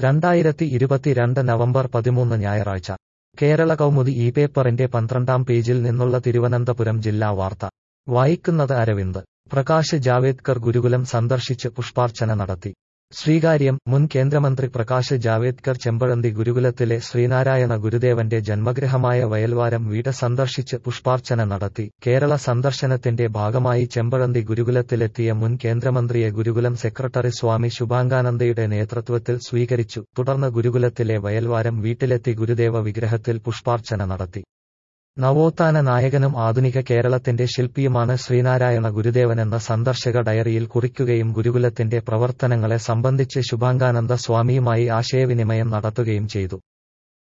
രണ്ടായിരത്തി ഇരുപത്തിരണ്ട് നവംബർ പതിമൂന്ന് ഞായറാഴ്ച കേരള കൗമുദി ഈ പേപ്പറിന്റെ പന്ത്രണ്ടാം പേജിൽ നിന്നുള്ള തിരുവനന്തപുരം ജില്ലാ വാർത്ത വായിക്കുന്നത് അരവിന്ദ് പ്രകാശ് ജാവേദ്കർ ഗുരുകുലം സന്ദർശിച്ച് പുഷ്പാർച്ചന നടത്തി ശ്രീകാര്യം മുൻ കേന്ദ്രമന്ത്രി പ്രകാശ് ജാവേദ്കർ ചെമ്പഴന്തി ഗുരുകുലത്തിലെ ശ്രീനാരായണ ഗുരുദേവന്റെ ജന്മഗൃഹമായ വയൽവാരം വീട് സന്ദർശിച്ച് പുഷ്പാർച്ചന നടത്തി കേരള സന്ദർശനത്തിന്റെ ഭാഗമായി ചെമ്പഴന്തി ഗുരുകുലത്തിലെത്തിയ മുൻ കേന്ദ്രമന്ത്രിയെ ഗുരുകുലം സെക്രട്ടറി സ്വാമി ശുഭാംഗാനന്ദയുടെ നേതൃത്വത്തിൽ സ്വീകരിച്ചു തുടർന്ന് ഗുരുകുലത്തിലെ വയൽവാരം വീട്ടിലെത്തി ഗുരുദേവ വിഗ്രഹത്തിൽ പുഷ്പാർച്ചന നടത്തി നവോത്ഥാന നായകനും ആധുനിക കേരളത്തിന്റെ ശില്പിയുമാണ് ശ്രീനാരായണ ഗുരുദേവനെന്ന സന്ദർശക ഡയറിയിൽ കുറിക്കുകയും ഗുരുകുലത്തിന്റെ പ്രവർത്തനങ്ങളെ സംബന്ധിച്ച് ശുഭാംഗാനന്ദ സ്വാമിയുമായി ആശയവിനിമയം നടത്തുകയും ചെയ്തു